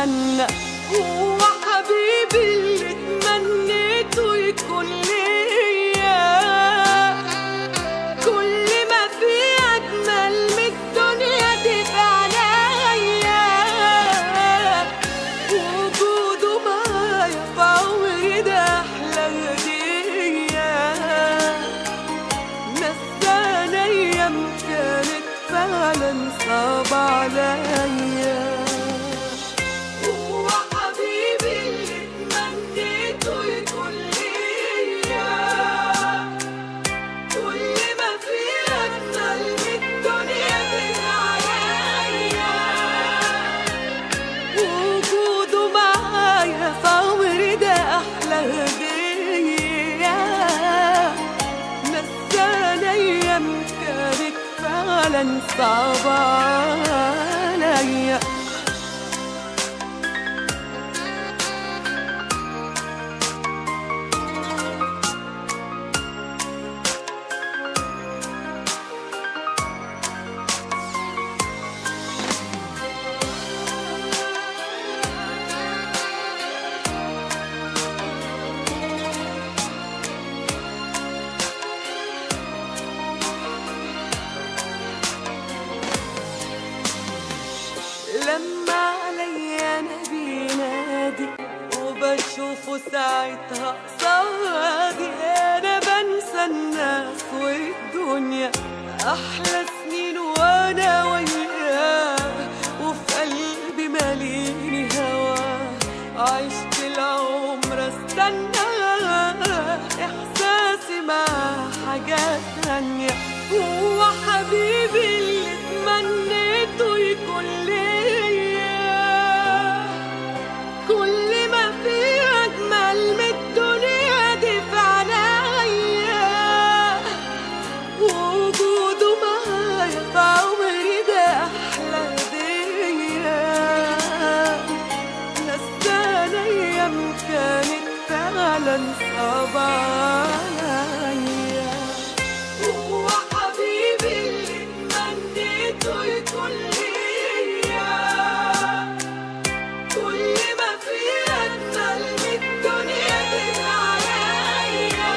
بتمنى هو حبيبي اللي تمنيته يكون ليا كل ما في أجمل من الدنيا دي في عينيا وجوده معايا في عمري ده أحلى هدية نسانا أيام كانت فعلا صعبة عليا هو حبيبي اللي تمنيته يكون ليا كل ما في أجمل من الدنيا دي عليا وجوده معايا في عمري ده أحلى هدية نسانا أيام كانت فعلا صعبة عليا لما عليا انا بينادي وبشوفه ساعتها قصادي انا بنسى الناس والدنيا احلى سنين وانا وياه وفي قلبي ماليني هواه عشت العمر استنى احساسي مع حاجات تانية هو حبيبي اللي تمنيته يكون ليا كل ما في أجمل من الدنيا دي في عينيا وجوده معايا في عمري ده أحلى هدية نسانا أيام كانت فعلا صعبة عليا هو حبيبي اللي تمنيته يكون ليا كل ما في أجمل من الدنيا دي عليا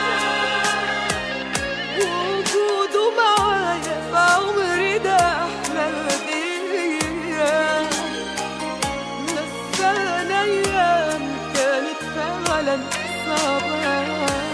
وجوده معايا في عمري ده أحلى هدية نسانا أيام كانت فعلا صعبة